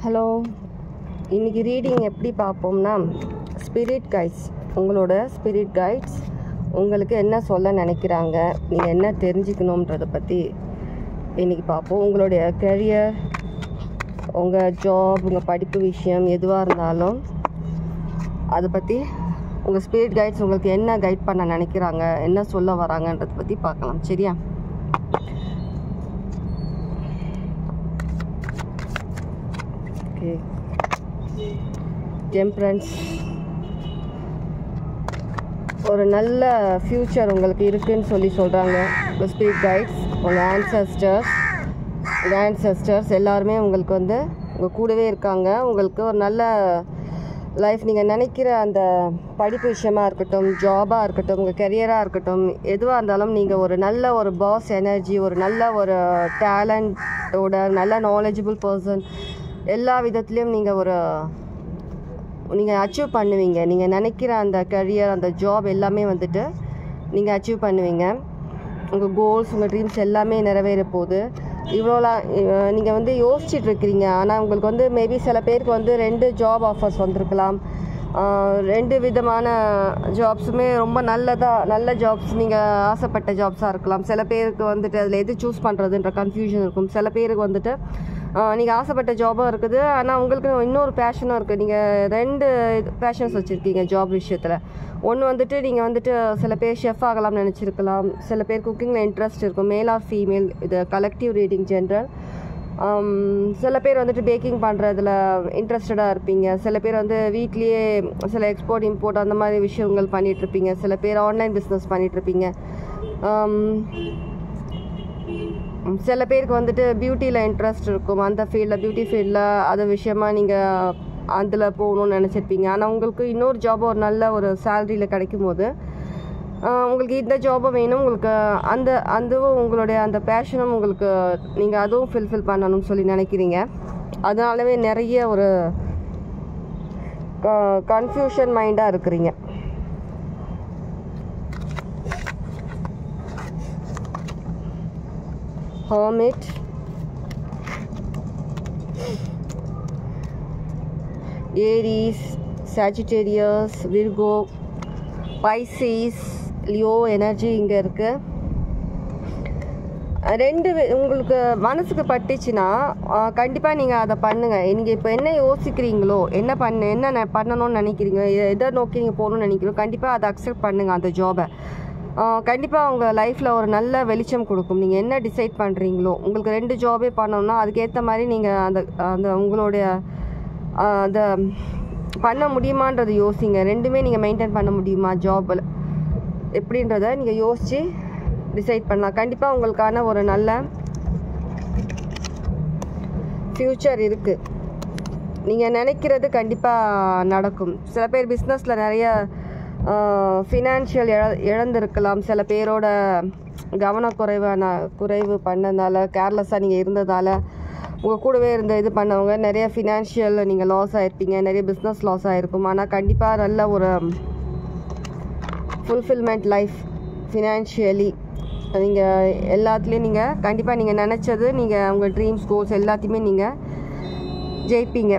hello இன்னைக்கு reading எப்படி பார்ப்போம்னா ஸ்பிரிட் கைட்ஸ் உங்களோட ஸ்பிரிட் கைட்ஸ் உங்களுக்கு என்ன சொல்ல நினைக்கிறாங்க நீங்கள் என்ன தெரிஞ்சுக்கணுன்றதை பற்றி இன்னைக்கு பார்ப்போம் உங்களுடைய கெரியர் உங்கள் ஜாப் உங்கள் படிப்பு விஷயம் எதுவாக இருந்தாலும் அதை பற்றி உங்கள் ஸ்பிரிட் கைட்ஸ் உங்களுக்கு என்ன கைட் பண்ண நினைக்கிறாங்க என்ன சொல்ல வராங்கன்றதை பற்றி பார்க்கலாம் சரியா ஓகே டெம்பரன்ஸ் ஒரு நல்ல ஃப்யூச்சர் உங்களுக்கு இருக்குன்னு சொல்லி சொல்கிறாங்க உங்கள் ஸ்பிரிட் கைட்ஸ் உங்கள் ஆன்சஸ்டர்ஸ் உங்கள் ஆன்சஸ்டர்ஸ் எல்லாருமே உங்களுக்கு வந்து உங்கள் கூடவே இருக்காங்க உங்களுக்கு ஒரு நல்ல லைஃப் நீங்கள் நினைக்கிற அந்த படிப்பு விஷயமா இருக்கட்டும் ஜாபாக இருக்கட்டும் உங்கள் கெரியராக இருக்கட்டும் எதுவாக இருந்தாலும் நீங்கள் ஒரு நல்ல ஒரு பாஸ் எனர்ஜி ஒரு நல்ல ஒரு டேலண்டோட நல்ல நாலேஜபிள் பர்சன் எல்லா விதத்துலேயும் நீங்கள் ஒரு நீங்கள் அச்சீவ் பண்ணுவீங்க நீங்கள் நினைக்கிற அந்த கரியர் அந்த ஜாப் எல்லாமே வந்துட்டு நீங்கள் அச்சீவ் பண்ணுவீங்க உங்கள் கோல்ஸ் உங்கள் ட்ரீம்ஸ் எல்லாமே நிறைவேற போகுது இவ்வளோலாம் நீங்கள் வந்து யோசிச்சுட்டு இருக்கிறீங்க ஆனால் உங்களுக்கு வந்து மேபி சில பேருக்கு வந்து ரெண்டு ஜாப் ஆஃபர்ஸ் வந்திருக்கலாம் ஆஹ் ரெண்டு விதமான ஜாப்ஸுமே ரொம்ப நல்லதாக நல்ல ஜாப்ஸ் நீங்கள் ஆசைப்பட்ட ஜாப்ஸாக இருக்கலாம் சில பேருக்கு வந்துட்டு அதில் எது சூஸ் பண்ணுறதுன்ற கன்ஃபியூஷன் இருக்கும் சில பேருக்கு வந்துட்டு நீங்கள் ஆசைப்பட்ட ஜாபும் இருக்குது ஆனால் உங்களுக்கு இன்னொரு பேஷனும் இருக்குது நீங்கள் ரெண்டு பேஷன்ஸ் வச்சுருக்கீங்க ஜாப் விஷயத்தில் ஒன்று வந்துட்டு நீங்கள் வந்துட்டு சில பேர் ஷெஃப் ஆகலாம்னு நினச்சிருக்கலாம் சில பேர் குக்கிங்கில் இன்ட்ரெஸ்ட் இருக்கும் மேல் ஆர் ஃபீமேல் இது கலெக்டிவ் ரீடிங் ஜென்ரல் சில பேர் வந்துட்டு பேக்கிங் பண்ணுறதுல இன்ட்ரெஸ்டடாக இருப்பீங்க சில பேர் வந்து வீட்லேயே சில எக்ஸ்போர்ட் இம்போர்ட் அந்த மாதிரி விஷயங்கள் பண்ணிகிட்ருப்பீங்க சில பேர் ஆன்லைன் பிஸ்னஸ் பண்ணிகிட்ருப்பீங்க சில பேருக்கு வந்துட்டு பியூட்டியில் இன்ட்ரெஸ்ட் இருக்கும் அந்த ஃபீல்டில் பியூட்டி ஃபீல்டில் அது விஷயமா நீங்கள் அதில் போகணும்னு நினச்சிருப்பீங்க ஆனால் உங்களுக்கு இன்னொரு ஜாப் ஒரு நல்ல ஒரு சேலரியில் கிடைக்கும் போது ஆஹ் உங்களுக்கு இந்த ஜாபும் வேணும் உங்களுக்கு அந்த அதுவும் உங்களுடைய அந்த பேஷனும் உங்களுக்கு நீங்கள் அதுவும் ஃபில்ஃபில் பண்ணணும்னு சொல்லி நினைக்கிறீங்க அதனாலவே நிறைய ஒரு கன்ஃபியூஷன் மைண்டாக இருக்கிறீங்க hermit Aries Sagittarius Virgo Pisces Leo energy இங்கே இருக்குது ரெண்டு வி- உங்களுக்கு மனசுக்கு பட்டுச்சுன்னா கண்டிப்பாக நீங்கள் அதை பண்ணுங்கள் நீங்கள் இப்போ என்ன யோசிக்கிறீங்களோ என்ன பண்ண என்ன ந- பண்ணணும்னு நினைக்கிறீங்க எ- எதை நோக்கி நீங்கள் போகணும்னு நினைக்கிறீங்களோ கண்டிப்பாக அதை அக்செப்ட் பண்ணுங்கள் அந்த ஜாபை கண்டிப்பாக உங்கள் லைஃப்பில் ஒரு நல்ல வெளிச்சம் கொடுக்கும் நீங்கள் என்ன டிசைட் பண்ணுறீங்களோ உங்களுக்கு ரெண்டு ஜாபே பண்ணணும்னா அதுக்கேற்ற மாதிரி நீங்கள் அந்த அந்த உங்களுடைய ஆஹ், அந்த பண்ண முடியுமான்றது யோசிங்க ரெண்டுமே நீங்கள் மெயின்டைன் பண்ண முடியுமா ஜாபில் எப்படின்றத நீங்கள் யோசித்து டிசைட் பண்ணலாம் கண்டிப்பாக உங்களுக்கான ஒரு நல்ல ஃப்யூச்சர் இருக்குது நீங்கள் நினைக்கிறது கண்டிப்பாக நடக்கும் சில பேர் பிஸ்னஸில் நிறைய ஃபினான்ஷியல் இழ இழந்திருக்கலாம் சில பேரோட கவனக்குறைவான குறைவு பண்ணதால கேர்லெஸ்ஸாக நீங்கள் இருந்ததால் உங்கள் கூடவே இருந்த இது பண்ணவங்க நிறைய ஃபினான்ஷியல் நீங்கள் லாஸ் ஆகிருப்பீங்க நிறைய பிஸ்னஸ் லாஸ் ஆகிருக்கும் ஆனால் கண்டிப்பாக நல்ல ஒரு ஃபுல்ஃபில்மெண்ட் லைஃப் ஃபினான்ஷியலி நீங்கள் எல்லாத்துலேயும் நீங்கள் கண்டிப்பாக நீங்கள் நினச்சது நீங்கள் உங்கள் ட்ரீம்ஸ் கோல்ஸ் எல்லாத்தையுமே நீங்கள் ஜெயிப்பீங்க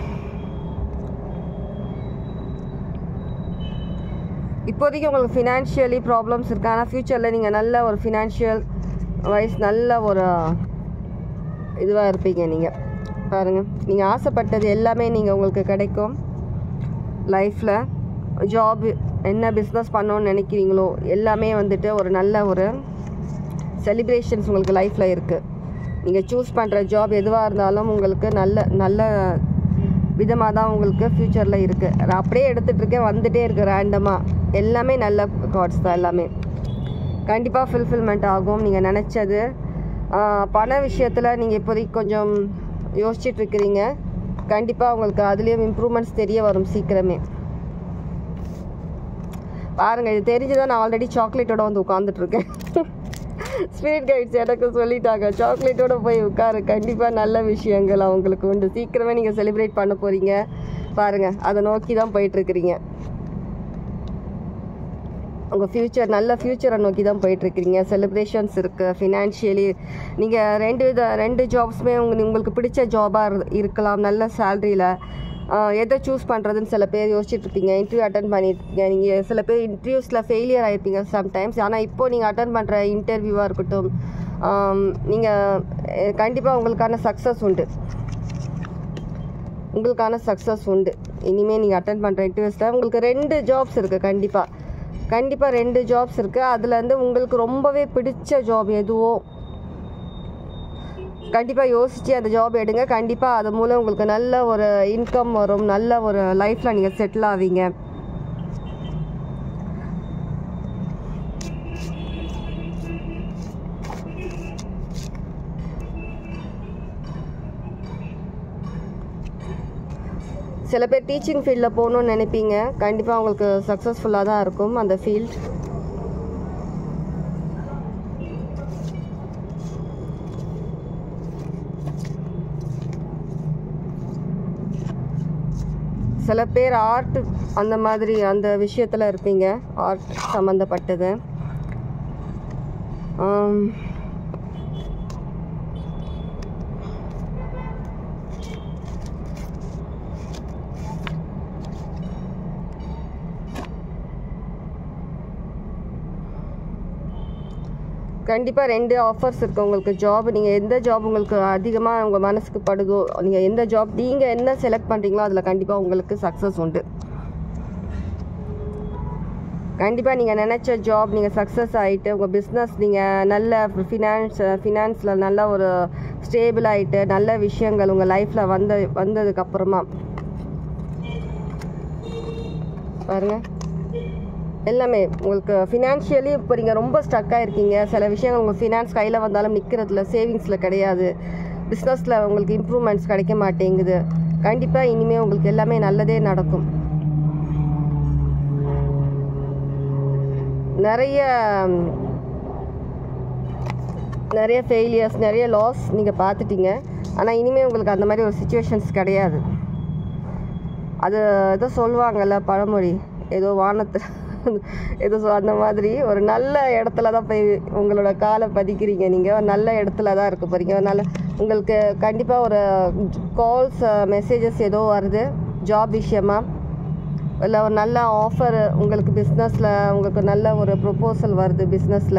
இப்போதைக்கு உங்களுக்கு ஃபினான்ஷியலி ப்ராப்ளம்ஸ் இருக்கு ஆனால் ஃப்யூச்சரில் நீங்கள் நல்ல ஒரு ஃபினான்ஷியல் வைஸ் நல்ல ஒரு இதுவாக இருப்பீங்க நீங்கள் பாருங்கள் நீங்கள் ஆசைப்பட்டது எல்லாமே நீங்கள் உங்களுக்கு கிடைக்கும் லைஃப்பில் ஜாப் என்ன பிஸ்னஸ் பண்ணணும்னு நினைக்கிறீங்களோ எல்லாமே வந்துட்டு ஒரு நல்ல ஒரு செலிப்ரேஷன்ஸ் உங்களுக்கு லைஃப்பில் இருக்குது நீங்கள் சூஸ் பண்ணுற ஜாப் எதுவாக இருந்தாலும் உங்களுக்கு நல்ல நல்ல விதமாக தான் உங்களுக்கு ஃப்யூச்சரில் இருக்குது நான் அப்படியே எடுத்துகிட்டு இருக்கேன் வந்துட்டே இருக்கு ரேண்டமாக எல்லாமே நல்ல கார்ட்ஸ் தான் எல்லாமே கண்டிப்பாக ஃபுல்ஃபில்மெண்ட் ஆகும் நீங்கள் நினச்சது பண விஷயத்தில் நீங்கள் இப்போதைக்கு கொஞ்சம் யோசிச்சுட்டு இருக்கிறீங்க கண்டிப்பாக உங்களுக்கு அதுலேயும் இம்ப்ரூவ்மெண்ட்ஸ் தெரிய வரும் சீக்கிரமே பாருங்க இது தெரிஞ்சுதான் நான் ஆல்ரெடி சாக்லேட்டோட வந்து உட்காந்துட்டு இருக்கேன் ஸ்வீட் கைட்ஸ் எனக்கு சொல்லிட்டாங்க சாக்லேட்டோட போய் உட்காரு கண்டிப்பாக நல்ல விஷயங்கள் அவங்களுக்கு உண்டு சீக்கிரமே நீங்கள் செலிப்ரேட் பண்ண போகிறீங்க பாருங்க அதை நோக்கி தான் போயிட்டு இருக்கிறீங்க உங்கள் ஃப்யூச்சர் நல்ல ஃப்யூச்சரை நோக்கி தான் போயிட்டுருக்கிறீங்க செலிப்ரேஷன்ஸ் இருக்குது ஃபினான்ஷியலி நீங்கள் ரெண்டு வித ரெண்டு ஜாப்ஸுமே உங்க உங்களுக்கு பிடிச்ச ஜாபாக இருக்கலாம் நல்ல சேலரியில் எதை சூஸ் பண்ணுறதுன்னு சில பேர் யோசிச்சுட்டு இருப்பீங்க இன்டர்வியூ அட்டன் பண்ணியிருக்கீங்க நீங்கள் சில பேர் இன்டர்வியூஸில் ஃபெயிலியர் ஆகிருப்பீங்க சம்டைம்ஸ் ஆனால் இப்போ நீங்கள் அட்டன் பண்ணுற இன்டர்வியூவாக இருக்கட்டும் நீங்கள் கண்டிப்பாக உங்களுக்கான சக்ஸஸ் உண்டு உங்களுக்கான சக்ஸஸ் உண்டு இனிமேல் நீங்கள் அட்டன் பண்ணுற இன்டர்வியூஸில் உங்களுக்கு ரெண்டு ஜாப்ஸ் இருக்குது கண்டிப்பாக கண்டிப்பாக ரெண்டு ஜாப்ஸ் இருக்குது அதுலேருந்து உங்களுக்கு ரொம்பவே பிடிச்ச ஜாப் எதுவோ கண்டிப்பாக யோசித்து அந்த ஜாப் எடுங்க கண்டிப்பாக அது மூலம் உங்களுக்கு நல்ல ஒரு இன்கம் வரும் நல்ல ஒரு லைஃப்பில் நீங்கள் செட்டில் ஆவீங்க சில பேர் டீச்சிங் ஃபீல்டில் போகணுன்னு நினைப்பீங்க கண்டிப்பாக உங்களுக்கு சக்ஸஸ்ஃபுல்லாக தான் இருக்கும் அந்த ஃபீல்ட் சில பேர் ஆர்ட் அந்த மாதிரி அந்த விஷயத்தில் இருப்பீங்க ஆர்ட் சம்மந்தப்பட்டது ஆம், கண்டிப்பாக ரெண்டு ஆஃபர்ஸ் இருக்குது உங்களுக்கு ஜாப் நீங்கள் எந்த ஜாப் உங்களுக்கு அதிகமாக உங்கள் மனசுக்கு படுதோ நீங்கள் எந்த ஜாப் நீங்கள் என்ன செலக்ட் பண்ணுறீங்களோ அதில் கண்டிப்பாக உங்களுக்கு சக்ஸஸ் உண்டு கண்டிப்பாக நீங்கள் நினச்ச ஜாப் நீங்கள் சக்ஸஸ் ஆகிட்டு உங்கள் பிஸ்னஸ் நீங்கள் நல்ல ஃபினான்ஸ் ஃபினான்ஸில் நல்ல ஒரு ஸ்டேபிள் ஆகிட்டு நல்ல விஷயங்கள் உங்கள் லைஃப்பில் வந்த வந்ததுக்கப்புறமா பாருங்கள் எல்லாமே உங்களுக்கு ஃபினான்ஷியலி இப்போ நீங்கள் ரொம்ப ஸ்டக்காக இருக்கீங்க சில விஷயங்கள் உங்கள் ஃபினான்ஸ் கையில் வந்தாலும் நிற்கிறதுல சேவிங்ஸில் கிடையாது பிஸ்னஸில் உங்களுக்கு இம்ப்ரூவ்மெண்ட்ஸ் கிடைக்க மாட்டேங்குது கண்டிப்பாக இனிமேல் உங்களுக்கு எல்லாமே நல்லதே நடக்கும் நிறைய ம், நிறைய ஃபெயிலியர்ஸ் நிறைய லாஸ் நீங்கள் பார்த்துட்டீங்க ஆனால் இனிமேல் உங்களுக்கு அந்த மாதிரி ஒரு சுச்சுவேஷன்ஸ் கிடையாது அது ஏதோ சொல்லுவாங்கல்ல பழமொழி ஏதோ வானத்து ஏதோ சொ- அந்த மாதிரி ஒரு நல்ல இடத்துல தான் போய் உங்களோட காலை பதிக்கிறீங்க நீங்கள் ஒரு நல்ல இடத்துல தான் இருக்க போகிறீங்க ஒரு நல்ல உங்களுக்கு கண்டிப்பாக ஒரு கால்ஸ் மெசேஜஸ் ஏதோ வருது ஜாப் விஷயமா இல்லை ஒரு நல்ல ஆஃபர் உங்களுக்கு பிஸ்னஸில் உங்களுக்கு நல்ல ஒரு ப்ரொப்போசல் வருது பிஸ்னஸில்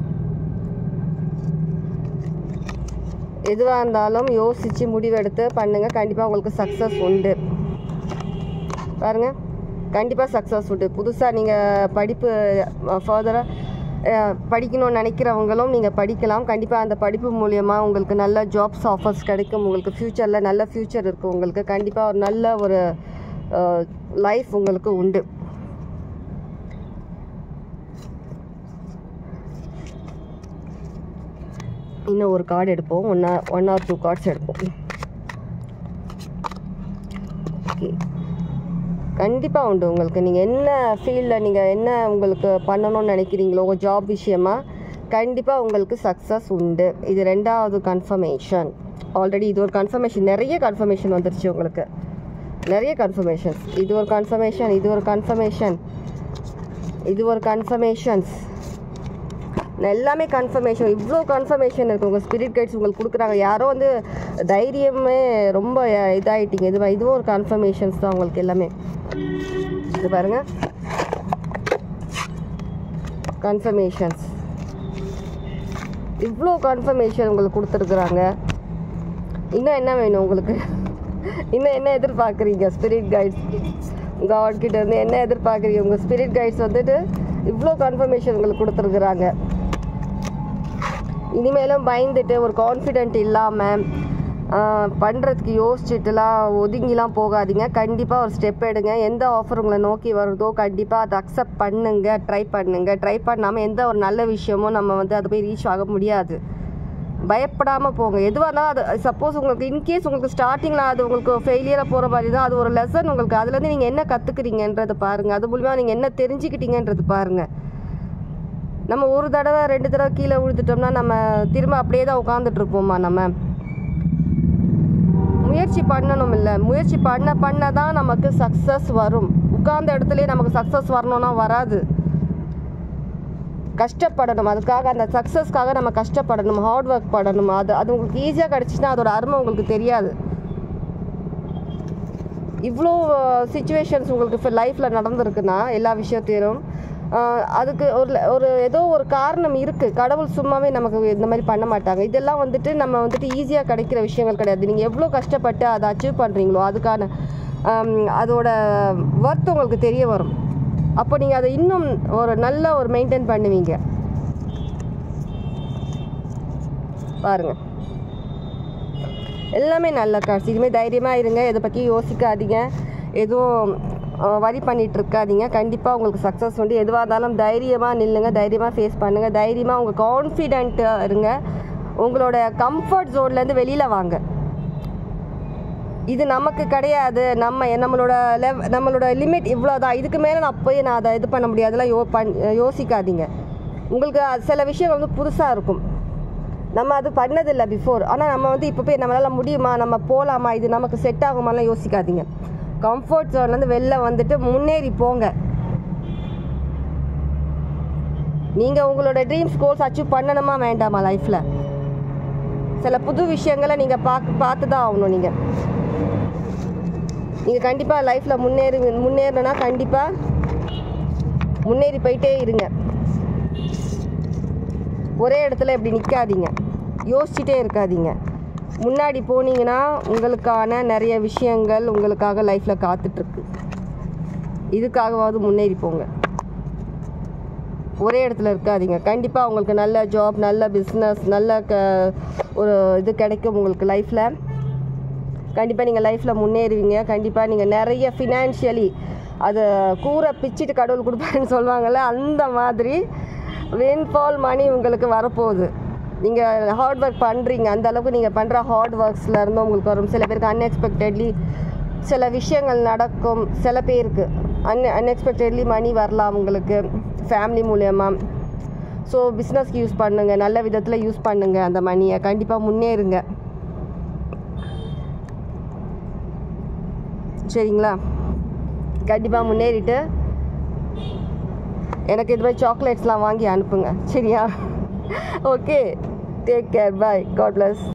எதுவாக இருந்தாலும் யோசித்து முடிவெடுத்து பண்ணுங்கள் கண்டிப்பாக உங்களுக்கு சக்ஸஸ் உண்டு பாருங்கள் கண்டிப்பாக சக்ஸஸ் உண்டு புதுசாக நீங்கள் படிப்பு ஃபர்தராக படிக்கணும்னு நினைக்கிறவங்களும் நீங்கள் படிக்கலாம் கண்டிப்பாக அந்த படிப்பு மூலியமாக உங்களுக்கு நல்ல ஜாப்ஸ் ஆஃபர்ஸ் கிடைக்கும் உங்களுக்கு ஃப்யூச்சரில் நல்ல ஃப்யூச்சர் இருக்கும் உங்களுக்கு கண்டிப்பாக ஒரு நல்ல ஒரு லைஃப் உங்களுக்கு உண்டு இன்னும் ஒரு கார்டு எடுப்போம் one or one or two cards எடுப்போம் ஓகே கண்டிப்பாக உண்டு உங்களுக்கு நீங்கள் என்ன ஃபீல்டில் நீங்கள் என்ன உங்களுக்கு பண்ணணும்னு நினைக்கிறீங்களோ உங்கள் ஜாப் விஷயமா கண்டிப்பாக உங்களுக்கு சக்ஸஸ் உண்டு இது ரெண்டாவது கன்ஃபர்மேஷன் ஆல்ரெடி இது ஒரு கன்ஃபர்மேஷன் நிறைய கன்ஃபர்மேஷன் வந்துருச்சு உங்களுக்கு நிறைய கன்ஃபர்மேஷன்ஸ் இது ஒரு கன்ஃபர்மேஷன் இது ஒரு கன்ஃபர்மேஷன் இது ஒரு கன்ஃபர்மேஷன்ஸ் எல்லாமே கன்ஃபர்மேஷன் இவ்வளோ கன்ஃபர்மேஷன் இருக்குது உங்கள் ஸ்பிரிட் கைட்ஸ் உங்களுக்கு கொடுக்குறாங்க யாரோ வந்து தைரியமே ரொம்ப இதாகிட்டீங்க இது இதுவும் ஒரு கன்ஃபர்மேஷன்ஸ் தான் உங்களுக்கு எல்லாமே இது பாருங்கள் கன்ஃபர்மேஷன்ஸ் இவ்வளோ கன்ஃபர்மேஷன் உங்களுக்கு கொடுத்துருக்குறாங்க இன்னும் என்ன வேணும் உங்களுக்கு இன்னும் என்ன எதிர்பார்க்குறீங்க ஸ்பிரிட் கைட்ஸ் காட் கிட்ட இருந்து என்ன எதிர்பார்க்குறீங்க உங்கள் ஸ்பிரிட் கைட்ஸ் வந்துட்டு இவ்வளோ கன்ஃபர்மேஷன் உங்களுக்கு கொடுத்துருக்குறாங்க இனிமேலும் பயந்துட்டு ஒரு கான்ஃபிடென்ட் இல்லாமல் பண்ணுறதுக்கு யோசிச்சுட்டுலாம் ஒதுங்கிலாம் போகாதீங்க கண்டிப்பாக ஒரு ஸ்டெப் எடுங்க எந்த ஆஃபர் உங்களை நோக்கி வருதோ கண்டிப்பாக அதை அக்செப்ட் பண்ணுங்க ட்ரை பண்ணுங்க ட்ரை பண்ணாமல் எந்த ஒரு நல்ல விஷயமும் நம்ம வந்து அதை போய் ரீச் ஆக முடியாது பயப்படாமல் போங்க எதுவாக இருந்தாலும் அது சப்போஸ் உங்களுக்கு இன்கேஸ் உங்களுக்கு ஸ்டார்டிங்கில் அது உங்களுக்கு ஃபெயிலியராக போகிற மாதிரி தான் அது ஒரு லெசன் உங்களுக்கு அதுலேருந்து நீங்கள் என்ன கற்றுக்குறீங்கன்றதை பாருங்கள் அது மூலிமா நீங்கள் என்ன தெரிஞ்சுக்கிட்டீங்கன்றது பாருங்கள் நம்ம ஒரு தடவை ரெண்டு தடவை கீழே விழுந்துட்டோம்னா நம்ம திரும்ப அப்படியே தான் உட்காந்துட்டு இருப்போமா நம்ம முயற்சி பண்ணணும் இல்லை முயற்சி பண்ண பண்ண தான் நமக்கு சக்ஸஸ் வரும் உட்கார்ந்த இடத்துலயே நமக்கு சக்ஸஸ் வரணும்னா வராது கஷ்டப்படணும் அதுக்காக அந்த சக்ஸஸ்க்காக நம்ம கஷ்டப்படணும் ஹார்ட் ஒர்க் பண்ணணும் அது அது உங்களுக்கு ஈஸியாக கிடச்சின்னா அதோட அருமை உங்களுக்கு தெரியாது இவ்வளோ சுச்சுவேஷன்ஸ் உங்களுக்கு இப்போ லைஃப்பில் நடந்திருக்குன்னா எல்லா விஷயத்திலும் ஆஹ் அதுக்கு ஒரு ஒரு ஏதோ ஒரு காரணம் இருக்குது கடவுள் சும்மாவே நமக்கு இந்த மாதிரி பண்ண மாட்டாங்க இதெல்லாம் வந்துட்டு நம்ம வந்துட்டு ஈஸியாக கிடைக்கிற விஷயங்கள் கிடையாது நீங்கள் எவ்வளோ கஷ்டப்பட்டு அதை அச்சீவ் பண்ணுறீங்களோ அதுக்கான ஆம், அதோட ஒர்த் உங்களுக்கு தெரிய வரும் அப்போ நீங்கள் அதை இன்னும் ஒரு நல்ல ஒரு மெயின்டைன் பண்ணுவீங்க பாருங்கள் எல்லாமே நல்ல கார்ட்ஸ் இனிமேல் தைரியமாக இருங்க இதை பற்றி யோசிக்காதீங்க எதுவும் வரி பண்ணிட்டு இருக்காதீங்க கண்டிப்பாக உங்களுக்கு சக்ஸஸ் உண்டு எதுவாக இருந்தாலும் தைரியமாக நில்லுங்க தைரியமாக ஃபேஸ் பண்ணுங்கள் தைரியமாக உங்கள் கான்ஃபிடென்ட்டாக இருங்க உங்களோட கம்ஃபர்ட் ஜோன்லேருந்து வெளியில் வாங்க இது நமக்கு கிடையாது நம்ம நம்மளோட லெவ் நம்மளோட லிமிட் இவ்வளோ தான் இதுக்கு மேலே நான் போய் நான் அதை இது பண்ண முடியாதுலாம் யோ பண் யோசிக்காதீங்க உங்களுக்கு அது சில விஷயம் வந்து புதுசாக இருக்கும் நம்ம அது பண்ணதில்லை பிஃபோர் ஆனால் நம்ம வந்து இப்போ போய் நம்மளால் முடியுமா நம்ம போகலாமா இது நமக்கு செட் ஆகுமாலாம் யோசிக்காதீங்க கம்ஃபர்ட் ஜோன்லேருந்து வெளில வந்துட்டு முன்னேறி போங்க நீங்கள் உங்களோட ட்ரீம்ஸ் கோல்ஸ் அச்சீவ் பண்ணணுமா வேண்டாமா லைஃப்பில் சில புது விஷயங்களை நீங்கள் பார்க்க பார்த்து தான் ஆகணும் நீங்கள் நீங்கள் கண்டிப்பாக லைஃப்பில் முன்னேறி முன்னேறணும்னா கண்டிப்பாக முன்னேறி போயிட்டே இருங்க ஒரே இடத்துல இப்படி நிற்காதீங்க யோசிச்சுட்டே இருக்காதீங்க முன்னாடி போனீங்கன்னா உங்களுக்கான நிறைய விஷயங்கள் உங்களுக்காக லைஃப்பில் காத்துட்ருக்கு இதுக்காகவாவது முன்னேறி போங்க ஒரே இடத்துல இருக்காதீங்க கண்டிப்பாக உங்களுக்கு நல்ல ஜாப் நல்ல பிஸ்னஸ் நல்ல க ஒரு இது கிடைக்கும் உங்களுக்கு லைஃப்பில் கண்டிப்பாக நீங்கள் லைஃப்பில் முன்னேறுவீங்க கண்டிப்பாக நீங்கள் நிறைய ஃபினான்ஷியலி அதை கூரை பிச்சுட்டு கடவுள் கொடுப்பாருன்னு சொல்லுவாங்கள்ல அந்த மாதிரி வின்ஃபால் மணி உங்களுக்கு வரப்போகுது நீங்கள் ஹார்ட் ஒர்க் பண்ணுறீங்க அந்த அளவுக்கு நீங்கள் பண்ணுற ஹார்ட் ஒர்க்ஸில் இருந்து உங்களுக்கு வரும் சில பேருக்கு அன்எக்ஸ்பெக்டட்லி சில விஷயங்கள் நடக்கும் சில பேருக்கு அன் அன்எக்ஸ்பெக்டட்லி மணி வரலாம் உங்களுக்கு ஃபேமிலி மூலயமா ஸோ பிஸ்னஸ்க்கு யூஸ் பண்ணுங்கள் நல்ல விதத்தில் யூஸ் பண்ணுங்கள் அந்த மணியை கண்டிப்பாக முன்னேறுங்க சரிங்களா கண்டிப்பாக முன்னேறிட்டு எனக்கு இது மாதிரி சாக்லேட்ஸ்லாம் வாங்கி அனுப்புங்க சரியா okay take care bye God plus